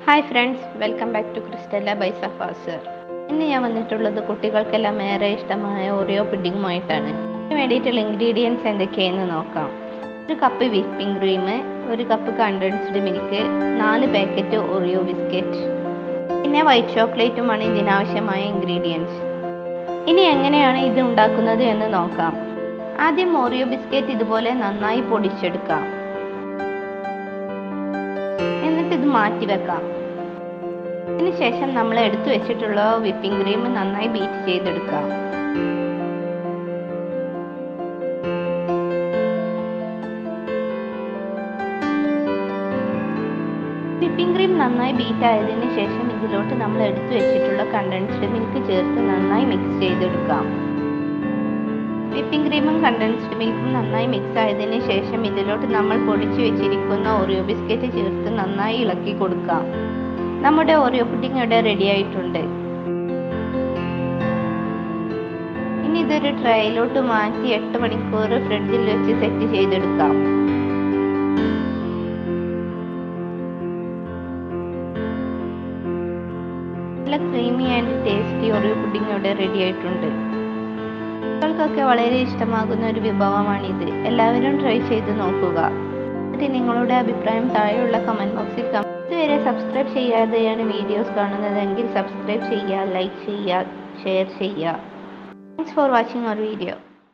hi friends welcome back to Christella by സഫാസർ ഇന്ന് ഞാൻ വന്നിട്ടുള്ളത് കുട്ടികൾക്കെല്ലാം ഏറെ ഇഷ്ടമായ ഓറിയോ പുഡിങ്ങുമായിട്ടാണ് ഇതിന് വേണ്ടിയിട്ടുള്ള ഇൻഗ്രീഡിയൻസ് എന്തൊക്കെയെന്ന് നോക്കാം ഒരു കപ്പ് വിപ്പിംഗ് ക്രീം ഒരു കപ്പ് കണ്ടൻസ്ഡ് മിൽക്ക് നാല് പാക്കറ്റ് ഓറിയോ ബിസ്ക്കറ്റ് പിന്നെ വൈറ്റ് ചോക്ലേറ്റുമാണ് ഇതിനാവശ്യമായ ഇൻഗ്രീഡിയൻസ് ഇനി എങ്ങനെയാണ് ഇത് ഉണ്ടാക്കുന്നത് എന്ന് നോക്കാം ആദ്യം ഓറിയോ ബിസ്ക്കറ്റ് ഇതുപോലെ നന്നായി പൊടിച്ചെടുക്കാം എന്നിട്ട് ഇത് മാറ്റി വെക്കാം അതിനുശേഷം നമ്മൾ എടുത്തു വെച്ചിട്ടുള്ള വിപ്പിംഗ് ക്രീം നന്നായി ബീറ്റ് ചെയ്തെടുക്കാം വിപ്പിംഗ് ക്രീം നന്നായി ബീറ്റ് ആയതിനു ശേഷം ഇതിലോട്ട് നമ്മൾ എടുത്തു വെച്ചിട്ടുള്ള കണ്ടൻസ്ഡ് മിൽക്ക് ചേർത്ത് നന്നായി മിക്സ് ചെയ്തെടുക്കാം വിപ്പിംഗ് ക്രീമും കണ്ടൻസ്ഡ് മിൽക്കും നന്നായി മിക്സ് ആയതിനു ശേഷം ഇതിലോട്ട് നമ്മൾ പൊടിച്ചു വെച്ചിരിക്കുന്ന ഓറിയോ ബിസ്ക്കറ്റ് ചേർത്ത് നന്നായി ഇളക്കി കൊടുക്കാം നമ്മുടെ ഓറിയോ പുഡിംഗ് ഇവിടെ റെഡി ആയിട്ടുണ്ട് ഇനി ഇതൊരു ട്രേയിലോട്ട് മാറ്റി എട്ട് മണിക്കൂർ ഫ്രിഡ്ജിൽ വെച്ച് സെറ്റ് ചെയ്തെടുക്കാം നല്ല creamy and tasty Oreo pudding ഇവിടെ റെഡി ആയിട്ടുണ്ട് കുട്ടികൾക്കൊക്കെ വളരെ ഇഷ്ടമാകുന്ന ഒരു വിഭവമാണിത് എല്ലാവരും ട്രൈ ചെയ്ത് നോക്കുക എന്നിട്ട് നിങ്ങളുടെ അഭിപ്രായം താഴെയുള്ള കമൻറ്റ് ബോക്സിൽ ഇതുവരെ സബ്സ്ക്രൈബ് ചെയ്യാതെയാണ് വീഡിയോസ് കാണുന്നതെങ്കിൽ സബ്സ്ക്രൈബ് ചെയ്യുക ലൈക്ക് ചെയ്യുക ഷെയർ ചെയ്യുക thanks for watching our video